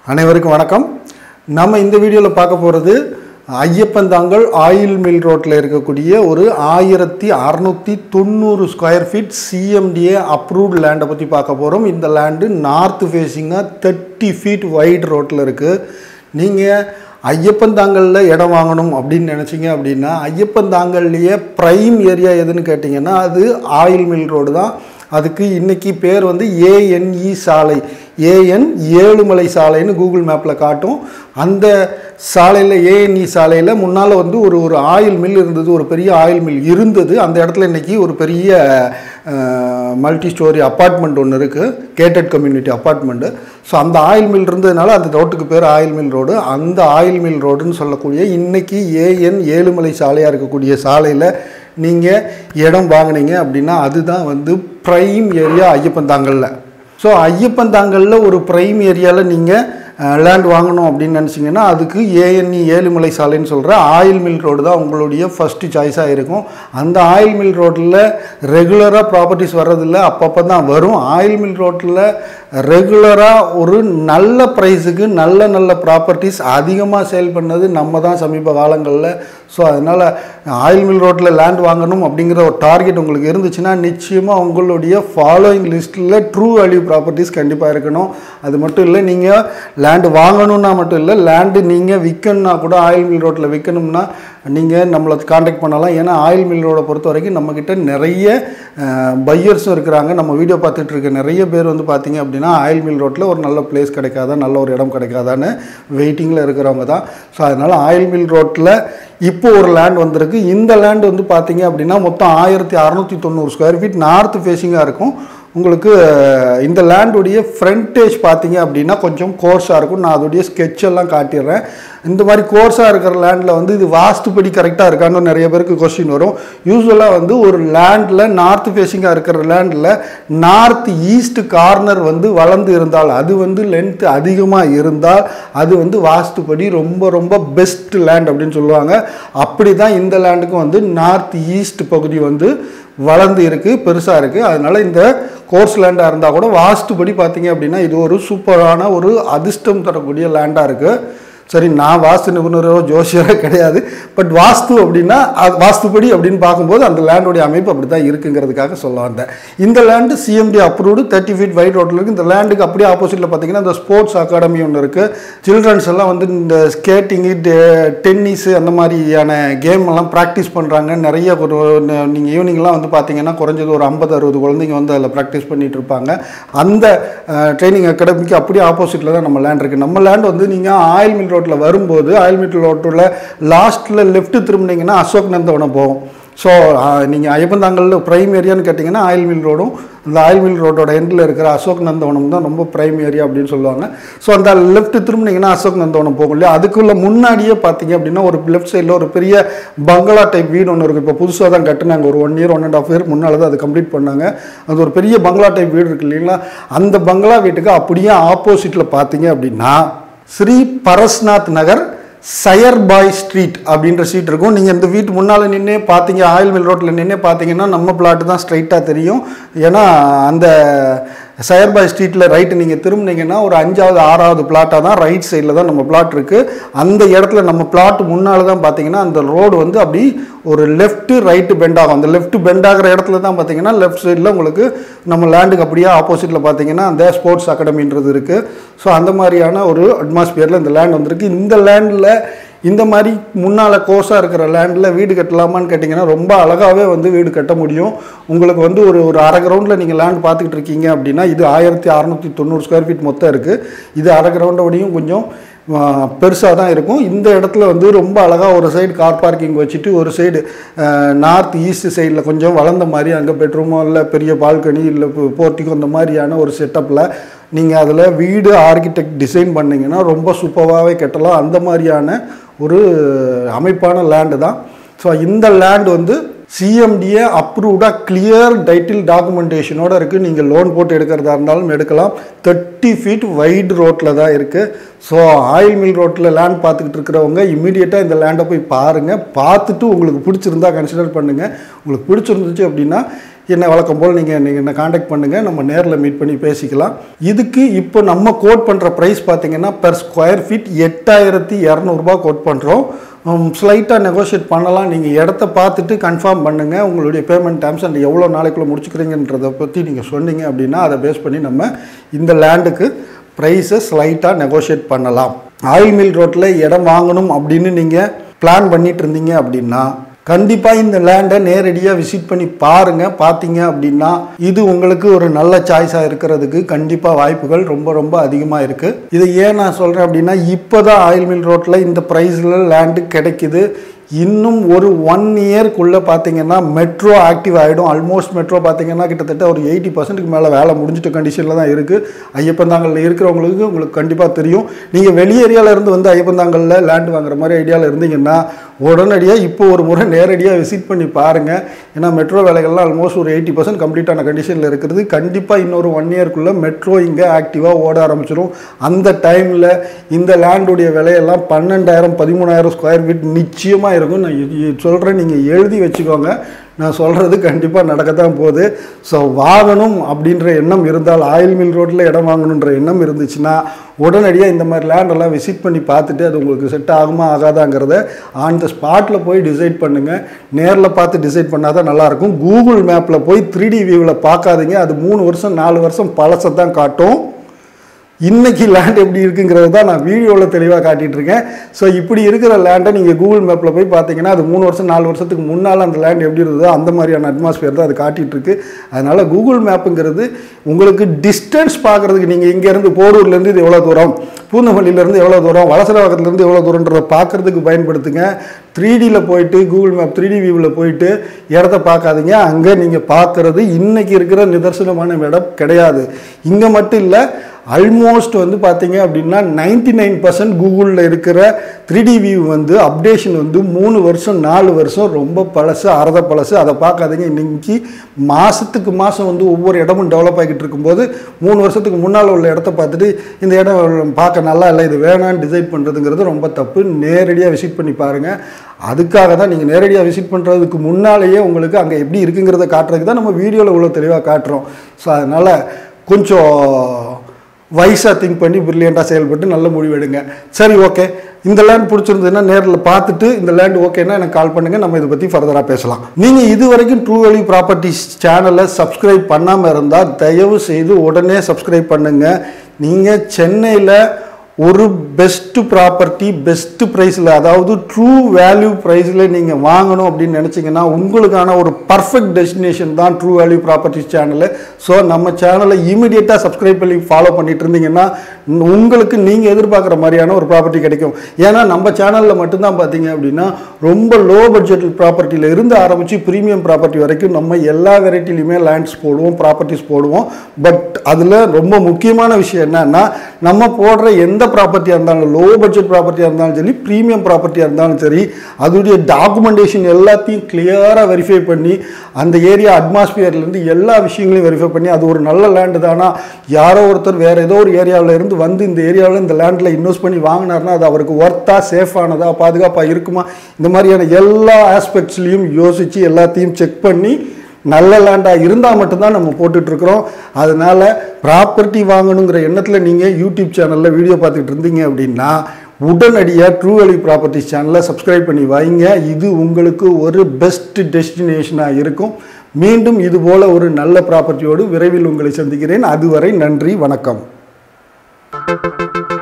அனைவருக்கும் வணக்கம் நம்ம இந்த வீடியோவில் பார்க்க போகிறது ஐயப்பந்தாங்கல் ஆயில் மில் ரோட்டில் இருக்கக்கூடிய ஒரு ஆயிரத்தி அறநூற்றி தொண்ணூறு ஸ்கொயர் ஃபீட் சிஎம்டிஏ அப்ரூவ்ட் லேண்டை பற்றி பார்க்க போகிறோம் இந்த லேண்டு நார்த் ஃபேஸிங்காக தேர்ட்டி ஃபீட் வைட் ரோட்டில் இருக்குது நீங்கள் ஐயப்பந்தாங்கலில் இடம் வாங்கணும் அப்படின்னு நினச்சிங்க அப்படின்னா ஐயப்பந்தாங்கல்லையே ப்ரைம் ஏரியா எதுன்னு கேட்டிங்கன்னா அது ஆயில் மில் ரோடு தான் அதுக்கு இன்னைக்கு பேர் வந்து ஏஎன்இ சாலை ஏஎன் ஏழுமலை சாலைன்னு கூகுள் மேப்பில் காட்டும் அந்த சாலையில் ஏஎன்இ சாலையில் முன்னால் வந்து ஒரு ஒரு ஆயில் மில் இருந்தது ஒரு பெரிய ஆயில் மில் இருந்தது அந்த இடத்துல இன்னைக்கு ஒரு பெரிய மல்டி ஸ்டோரி அப்பார்ட்மெண்ட் ஒன்று இருக்குது கேட்டட் கம்யூனிட்டி அப்பார்ட்மெண்ட்டு ஸோ அந்த ஆயில் மில் இருந்ததுனால அந்த ரோட்டுக்கு பேர் ஆயில் மில் ரோடு அந்த ஆயில் மில் ரோடுன்னு சொல்லக்கூடிய இன்னைக்கு ஏஎன் ஏழுமலை சாலையாக இருக்கக்கூடிய சாலையில் நீங்கள் இடம் வாங்கினீங்க அப்படின்னா அதுதான் வந்து ப்ரைம் ஏரியா ஐயப்பந்தாங்கல்ல ஸோ ஐயப்பந்தாங்கல்ல ஒரு ப்ரைம் ஏரியாவில் நீங்கள் லேண்ட் வாங்கணும் அப்படின்னு நினச்சிங்கன்னா அதுக்கு ஏஎன்இ ஏழுமலை சாலைன்னு சொல்கிற ஆயில் மில் ரோடு தான் உங்களுடைய ஃபஸ்ட்டு சாய்ஸாக இருக்கும் அந்த ஆயில் மில் ரோட்டில் ரெகுலராக ப்ராப்பர்ட்டிஸ் வர்றதில்ல அப்பப்போ தான் வரும் ஆயில் மில் ரோட்டில் ரெகுலராக ஒரு நல்ல ப்ரைஸுக்கு நல்ல நல்ல ப்ராப்பர்ட்டிஸ் அதிகமாக சேல் பண்ணது நம்ம தான் சமீப காலங்களில் ஸோ அதனால் ஆயில் மில் ரோட்டில் லேண்ட் வாங்கணும் அப்படிங்கிற ஒரு டார்கெட் உங்களுக்கு இருந்துச்சுன்னா நிச்சயமாக உங்களுடைய ஃபாலோயிங் லிஸ்ட்டில் ட்ரூ வேல்யூ ப்ராப்பர்ட்டிஸ் கண்டிப்பாக இருக்கணும் அது மட்டும் இல்லை நீங்கள் லேண்டு வாங்கணும்னா மட்டும் இல்லை லேண்டு நீங்கள் விற்கணும்னா கூட ஆயில் மில் ரோட்டில் விற்கணும்னா நீங்கள் நம்மளை காண்டாக்ட் பண்ணலாம் ஏன்னா ஆயில் மில் ரோடை பொறுத்த வரைக்கும் நம்மக்கிட்ட நிறைய பையர்ஸும் இருக்கிறாங்க நம்ம வீடியோ பார்த்துட்டு இருக்க நிறைய பேர் வந்து பார்த்தீங்க அப்படின்னா ஆயில் மில் ரோட்டில் ஒரு நல்ல பிளேஸ் கிடைக்காதா நல்ல ஒரு இடம் கிடைக்காதான்னு வெயிட்டிங்கில் இருக்கிறவங்க தான் ஸோ அதனால் ஆயில் மில் ரோட்டில் இப்போ ஒரு லேண்ட் வந்திருக்கு இந்த லேண்ட் வந்து பார்த்தீங்க அப்படின்னா மொத்தம் ஆயிரத்தி அறநூற்றி தொண்ணூறு ஸ்கொயர் ஃபீட் நார்த் ஃபேஸிங்காக இருக்கும் உங்களுக்கு இந்த லேண்டுடைய ஃப்ரண்டேஜ் பார்த்தீங்க அப்படின்னா கொஞ்சம் கோர்ஸாக இருக்கும் நான் அதோடைய sketch எல்லாம் காட்டிடுறேன் இந்த மாதிரி கோர்ஸாக இருக்கிற லேண்டில் வந்து இது வாஸ்துப்படி கரெக்டாக இருக்கான்னு நிறைய பேருக்கு கொஸ்டின் வரும் யூஸ்வலாக வந்து ஒரு லேண்டில் நார்த் ஃபேஸிங்காக இருக்கிற லேண்டில் நார்த் ஈஸ்ட் கார்னர் வந்து வளர்ந்து இருந்தால் அது வந்து லென்த் அதிகமாக இருந்தால் அது வந்து வாஸ்துப்படி ரொம்ப ரொம்ப பெஸ்ட் லேண்ட் அப்படின்னு சொல்லுவாங்க அப்படி தான் இந்த லேண்டுக்கும் வந்து நார்த் ஈஸ்ட் பகுதி வந்து வளர்ந்து இருக்குது பெருசாக இருக்குது அதனால் இந்த கோர்ஸ் லேண்டாக இருந்தால் கூட வாஸ்துபடி பார்த்தீங்க அப்படின்னா இது ஒரு சூப்பரான ஒரு அதிர்ஷ்டம் தரக்கூடிய லேண்டாக இருக்குது சரி நான் வாஸ்து நிபுணரோ ஜோசியரோ கிடையாது பட் வாஸ்து அப்படின்னா அது வாஸ்துபடி அப்படின்னு பார்க்கும்போது அந்த லேண்டோடைய அமைப்பு அப்படி தான் இருக்குங்கிறதுக்காக சொல்ல வந்தேன் இந்த land CMT approved thirty feet wide ரோட்டில் இருக்குது இந்த லேண்டுக்கு அப்படியே ஆப்போசிட்டில் பார்த்தீங்கன்னா இந்த ஸ்போர்ட்ஸ் அகாடமி ஒன்று இருக்குது சில்ட்ரன்ஸ் எல்லாம் வந்து இந்த ஸ்கேட்டிங்கு டென்னிஸு அந்த மாதிரியான கேம் எல்லாம் ப்ராக்டிஸ் பண்ணுறாங்க நிறைய ஒரு நீங்கள் ஈவினிங்லாம் வந்து பார்த்தீங்கன்னா குறைஞ்சது ஒரு ஐம்பது அறுபது குழந்தைங்க வந்து அதில் ப்ராக்டிஸ் பண்ணிட்டு இருப்பாங்க அந்த ட்ரைனிங் அகாடமிக்கு அப்படியே ஆப்போசிட்டில் தான் நம்ம லேண்ட் இருக்குது நம்ம லேண்ட் வந்து நீங்கள் ஆயில் மில் ரோட்டில் வரும்போது ஆயில் மில் ரோட்டில் லாஸ்ட்டில் லெஃப்ட் திரும்பினீங்கன்னா அசோக் நந்தவனம் போகும் ஸோ நீங்கள் ஐயப்பந்தாங்கல்ல ப்ரைம் ஏரியான்னு கேட்டிங்கன்னா ஆயில் மில் ரோடும் இந்த ஆயில் மில் ரோட்டோட எண்டில் இருக்கிற அசோக் நந்தவனம் தான் ரொம்ப ப்ரைம் ஏரியா அப்படின்னு சொல்லுவாங்க ஸோ அந்த லெஃப்ட் திரும்பினீங்கன்னா அசோக் நந்தவனம் போகும் இல்லையா அதுக்குள்ள முன்னாடியே பார்த்தீங்க அப்படின்னா ஒரு லெஃப்ட் சைடில் ஒரு பெரிய பங்களா டைப் வீடு ஒன்று இருக்குது இப்போ புதுசாக தான் கட்டினாங்க ஒரு one year one and half year முன்னால் தான் அது கம்ப்ளீட் பண்ணாங்க அது ஒரு பெரிய பங்களா டைப் வீடு இருக்கு இல்லைங்களா அந்த பங்களா வீட்டுக்கு அப்படியே ஆப்போசிட்டில் பார்த்தீங்க அப்படின்னா ஸ்ரீ பரஸ்நாத் நகர் சயர்பாய் ஸ்ட்ரீட் அப்படின்ற ஸ்ட்ரீட் இருக்கும் நீங்கள் இந்த வீட்டு முன்னால் நின்று பார்த்தீங்க ஆயில் மில் ரோட்டில் நின்று பார்த்தீங்கன்னா நம்ம பிளாட்டு தான் ஸ்ட்ரைட்டாக தெரியும் ஏன்னா அந்த சயர்பாய் ஸ்ட்ரீட்டில் ரைட்டு நீங்கள் திரும்பினீங்கன்னா ஒரு அஞ்சாவது ஆறாவது பிளாட்டாக தான் ரைட் சைடில் தான் நம்ம பிளாட் இருக்குது அந்த இடத்துல நம்ம பிளாட் முன்னால் தான் பார்த்தீங்கன்னா அந்த ரோடு வந்து அப்படி ஒரு லெஃப்ட்டு ரைட்டு பெண்ட் ஆகும் அந்த லெஃப்ட் பெண்ட் ஆகிற இடத்துல தான் பார்த்தீங்கன்னா லெஃப்ட் சைடில் உங்களுக்கு நம்ம லேண்டுக்கு அப்படியே ஆப்போசிட்டில் பார்த்தீங்கன்னா அந்த ஸ்போர்ட்ஸ் அகாடமின்றது இருக்குது ஸோ அந்த மாதிரியான ஒரு அட்மாஸ்பியரில் இந்த லேண்ட் வந்திருக்கு இந்த லேண்டில் இந்த மாதிரி முன்னால் கோர்ஸாக இருக்கிற லேண்டில் வீடு கட்டலாமான்னு கேட்டிங்கன்னா ரொம்ப அழகாகவே வந்து வீடு கட்ட முடியும் உங்களுக்கு வந்து ஒரு ஒரு அரை கிரவுண்டில் நீங்கள் லேண்ட் பார்த்துக்கிட்டு இருக்கீங்க அப்படின்னா இது ஆயிரத்தி அறநூற்றி தொண்ணூறு ஸ்கொயர் ஃபீட் மொத்தம் இருக்குது இது அரை கிரவுண்டோடையும் கொஞ்சம் பெருசாக தான் இருக்கும் இந்த இடத்துல வந்து ரொம்ப அழகாக ஒரு சைடு கார் பார்க்கிங் வச்சுட்டு ஒரு சைடு நார்த் ஈஸ்ட் சைடில் கொஞ்சம் வளர்ந்த மாதிரி அங்கே பெட்ரூமோ இல்லை பெரிய பால்கனி இல்லை போர்ட்டிக்கோ அந்த மாதிரியான ஒரு செட்டப்பில் நீங்கள் அதில் வீடு ஆர்கிடெக்ட் டிசைன் பண்ணிங்கன்னா ரொம்ப சூப்பராகவே கட்டலாம் அந்த மாதிரியான ஒரு அமைப்பான லேண்டு தான் ஸோ இந்த லேண்ட் வந்து சிஎம்டிஏ அப்ரூவ்டாக கிளியர் டைட்டில் டாக்குமெண்டேஷனோட இருக்குது நீங்கள் லோன் போட்டு எடுக்கிறதா இருந்தாலும் எடுக்கலாம் தேர்ட்டி ஃபீட் வைடு ரோட்டில் தான் இருக்குது ஸோ ஆயில் மில் ரோட்டில் லேண்ட் பார்த்துக்கிட்டு இருக்கிறவங்க இமீடியட்டாக இந்த லேண்டை போய் பாருங்கள் பார்த்துட்டு உங்களுக்கு பிடிச்சிருந்தா கன்சிடர் பண்ணுங்கள் உங்களுக்கு பிடிச்சிருந்துச்சு அப்படின்னா என்ன வழக்கம் போல் நீங்கள் நீங்கள் என்ன காண்டாக்ட் பண்ணுங்கள் நம்ம நேரில் மீட் பண்ணி பேசிக்கலாம் இதுக்கு இப்போ நம்ம கோட் பண்ணுற ப்ரைஸ் பார்த்தீங்கன்னா பெர் ஸ்கொயர் ஃபீட் எட்டாயிரத்தி இரநூறுபா கோட் பண்ணுறோம் ஸ்லைட்டாக நெகோஷியேட் பண்ணலாம் நீங்கள் இடத்த பார்த்துட்டு கன்ஃபார்ம் பண்ணுங்கள் உங்களுடைய பேமெண்ட் டேர்ம்ஸ் அண்ட் எவ்வளோ நாளைக்குள்ளே முடிச்சுக்கிறீங்கன்றதை பற்றி நீங்கள் சொன்னீங்க அப்படின்னா அதை பேஸ் பண்ணி நம்ம இந்த லேண்டுக்கு ப்ரைஸை ஸ்லைட்டாக நெகோஷியேட் பண்ணலாம் ஆயில் மில் ரோட்டில் இடம் வாங்கணும் அப்படின்னு நீங்கள் பிளான் பண்ணிட்டு இருந்தீங்க அப்படின்னா கண்டிப்பாக இந்த லேண்டை நேரடியாக விசிட் பண்ணி பாருங்கள் பார்த்தீங்க அப்படின்னா இது உங்களுக்கு ஒரு நல்ல சாய்ஸாக இருக்கிறதுக்கு கண்டிப்பாக வாய்ப்புகள் ரொம்ப ரொம்ப அதிகமாக இருக்குது இது ஏன் நான் சொல்கிறேன் அப்படின்னா இப்போ தான் ஆயில் மில் ரோட்டில் இந்த ப்ரைஸில் லேண்டு கிடைக்குது இன்னும் ஒரு ஒன் இயர்க்குள்ளே பார்த்தீங்கன்னா மெட்ரோ ஆக்டிவ் ஆகிடும் ஆல்மோஸ்ட் மெட்ரோ பார்த்தீங்கன்னா கிட்டத்தட்ட ஒரு எயிட்டி பர்சன்ட்டுக்கு மேலே வேலை முடிஞ்சிட்ட கண்டிஷனில் தான் இருக்குது ஐயப்பந்தாங்கலில் இருக்கிறவங்களுக்கு உங்களுக்கு கண்டிப்பாக தெரியும் நீங்கள் வெளி ஏரியாவில் இருந்து வந்து ஐயப்பந்தாங்கலில் லேண்ட் வாங்குற மாதிரி ஐடியாவில் இருந்தீங்கன்னா உடனடியாக இப்போ ஒரு முறை நேரடியாக விசிட் பண்ணி பாருங்கள் ஏன்னா மெட்ரோ வேலைகள்லாம் ஆல்மோஸ்ட் ஒரு எயிட்டி பர்சன்ட் கம்ப்ளீட்டான கண்டிஷனில் இருக்கிறது கண்டிப்பாக இன்னொரு ஒன் இயர்க்குள்ளே மெட்ரோ இங்கே ஆக்டிவாக ஓட ஆரம்பிச்சிடும் அந்த டைமில் இந்த லேண்டுடைய விலையெல்லாம் பன்னெண்டாயிரம் பதிமூணாயிரம் ஸ்கொயர் ஃபீட் நிச்சயமாக இருக்கும் நான் சொல்கிறேன் நீங்கள் எழுதி வச்சுக்கோங்க நான் சொல்கிறது கண்டிப்பாக நடக்கத்தான் போகுது ஸோ வாங்கணும் அப்படின்ற எண்ணம் இருந்தால் ஆயில் மில் ரோட்டில் இடம் வாங்கணுன்ற எண்ணம் இருந்துச்சுன்னா உடனடியாக இந்த மாதிரி லேண்டெல்லாம் விசிட் பண்ணி பார்த்துட்டு அது உங்களுக்கு செட் ஆகுமா ஆகாதாங்கிறத ஆன் த ஸ்பாட்டில் போய் டிசைட் பண்ணுங்கள் நேரில் பார்த்து டிசைட் பண்ணால் தான் நல்லாயிருக்கும் கூகுள் மேப்பில் போய் த்ரீ டி வியூவில் பார்க்காதீங்க அது மூணு வருஷம் நாலு வருஷம் பழசை தான் காட்டும் இன்னைக்கு லேண்ட் எப்படி இருக்குங்கிறது தான் நான் வீடியோவில் தெளிவாக காட்டிட்டு இருக்கேன் ஸோ இப்படி இருக்கிற லேண்டை நீங்கள் கூகுள் மேப்பில் போய் பார்த்தீங்கன்னா அது மூணு வருஷம் நாலு வருஷத்துக்கு முன்னால் அந்த லேண்ட் எப்படி இருந்ததோ அந்த மாதிரியான அட்மாஸ்பியர் தான் அது காட்டிட்டு இருக்கு அதனால் கூகுள் மேப்புங்கிறது உங்களுக்கு டிஸ்டன்ஸ் பார்க்குறதுக்கு நீங்கள் இங்கேருந்து போரூர்லேருந்து இது எவ்வளோ தூரம் பூந்தமல்லியிலேருந்து எவ்வளோ தூரம் வலசரவாக்கத்துலேருந்து எவ்வளோ தூரன்றதை பார்க்குறதுக்கு பயன்படுத்துங்க த்ரீ டியில் போயிட்டு கூகுள் மேப் த்ரீ டி வியூவில் போயிட்டு இடத்த பார்க்காதீங்க அங்கே நீங்கள் பார்க்குறது இன்னைக்கு இருக்கிற நிதர்சனமான இடம் கிடையாது இங்கே மட்டும் இல்லை ஆல்மோஸ்ட் வந்து பார்த்தீங்க அப்படின்னா நைன்டி நைன் பர்சன்ட் கூகுளில் இருக்கிற த்ரீ டி வியூ வந்து அப்டேஷன் வந்து மூணு வருஷம் நாலு வருஷம் ரொம்ப பழசு அறத பழசு அதை பார்க்காதீங்க இன்னைக்கு மாதத்துக்கு மாதம் வந்து ஒவ்வொரு இடமும் டெவலப் ஆகிட்டு இருக்கும்போது மூணு வருஷத்துக்கு முன்னால் உள்ள இடத்த பார்த்துட்டு இந்த இடம் பார்க்க நல்லா இல்லை இது வேணான்னு டிசைட் பண்ணுறதுங்கிறது ரொம்ப தப்பு நேரடியாக விசிட் பண்ணி பாருங்கள் அதுக்காக தான் நீங்கள் நேரடியாக விசிட் பண்ணுறதுக்கு முன்னாலேயே உங்களுக்கு அங்கே எப்படி இருக்குங்கிறத காட்டுறதுக்கு தான் நம்ம வீடியோவில் இவ்வளோ தெளிவாக காட்டுறோம் ஸோ அதனால் கொஞ்சம் வைஸாக திங்க் பண்ணி பிரில்லியண்ட்டாக செயல்பட்டு நல்ல முடிவு எடுங்க சரி ஓகே இந்த லேண்ட் பிடிச்சிருந்ததுன்னா நேரில் பார்த்துட்டு இந்த லேண்ட் ஓகேன்னா எனக்கு கால் பண்ணுங்கள் நம்ம இதை பற்றி ஃபர்தராக பேசலாம் நீங்கள் இது வரைக்கும் ட்ரூ வேல்யூ ப்ராப்பர்ட்டிஸ் சேனலை சப்ஸ்கிரைப் பண்ணாமல் இருந்தால் தயவு செய்து உடனே சப்ஸ்கிரைப் பண்ணுங்கள் நீங்கள் சென்னையில் ஒரு பெஸ்ட்டு ப்ராப்பர்ட்டி பெஸ்ட்டு ப்ரைஸில் அதாவது ட்ரூ வேல்யூ ப்ரைஸில் நீங்கள் வாங்கணும் அப்படின்னு நினச்சிங்கன்னா உங்களுக்கான ஒரு பர்ஃபெக்ட் டெஸ்டினேஷன் தான் true value properties channel so நம்ம சேனலை இமீடியட்டாக சப்ஸ்கிரைப் பண்ணி ஃபாலோ பண்ணிட்டு இருந்தீங்கன்னா உங்களுக்கு நீங்கள் எதிர்பார்க்குற மாதிரியான ஒரு ப்ராப்பர்ட்டி கிடைக்கும் ஏன்னா நம்ம சேனலில் மட்டும்தான் பார்த்தீங்க அப்படின்னா ரொம்ப லோ பட்ஜெட் ப்ராப்பர்ட்டியில் இருந்து ஆரம்பித்து ப்ரீமியம் ப்ராப்பர்ட்டி வரைக்கும் நம்ம எல்லா வெரைட்டிலையுமே லேண்ட்ஸ் போடுவோம் ப்ராப்பர்ட்டிஸ் போடுவோம் பட் அதில் ரொம்ப முக்கியமான விஷயம் என்னன்னா நம்ம போடுற எந்த ப்ராப்பர்ட்டியாக இருந்தாலும் லோ பட்ஜெட் ப்ராப்பர்ட்டியாக இருந்தாலும் சரி ப்ரீமியம் ப்ராப்பர்ட்டியாக இருந்தாலும் சரி அதோடைய டாக்குமெண்டேஷன் எல்லாத்தையும் கிளியராக வெரிஃபை பண்ணி அந்த ஏரியா அட்மாஸ்பியர்லேருந்து எல்லா விஷயங்களையும் வெரிஃபை பண்ணி அது ஒரு நல்ல லேண்டு தானா யாரோ ஒருத்தர் வேறு ஏதோ ஒரு ஏரியாவில் இருந்து வந்து இந்த ஏரியாவில் இந்த லேண்டில் இன்வெஸ்ட் பண்ணி வாங்கினார்னா அது அவருக்கு ஒர்த்தா சேஃபானதா பாதுகாப்பாக இருக்குமா இந்த மாதிரியான எல்லா ஆஸ்பெக்ட்ஸ்லையும் யோசித்து எல்லாத்தையும் செக் பண்ணி நல்ல லேண்டாக இருந்தால் மட்டும்தான் நம்ம போட்டுட்ருக்குறோம் அதனால் ப்ராப்பர்ட்டி வாங்கணுங்கிற எண்ணத்தில் நீங்கள் யூடியூப் சேனலில் வீடியோ பார்த்துட்டு இருந்தீங்க அப்படின்னா உடனடியாக ட்ரூ வேலி ப்ராப்பர்ட்டிஸ் சேனலை சப்ஸ்கிரைப் பண்ணி வைங்க இது உங்களுக்கு ஒரு பெஸ்ட் டெஸ்டினேஷனாக இருக்கும் மீண்டும் இது போல ஒரு நல்ல ப்ராப்பர்ட்டியோடு விரைவில் உங்களை சந்திக்கிறேன் அதுவரை நன்றி வணக்கம்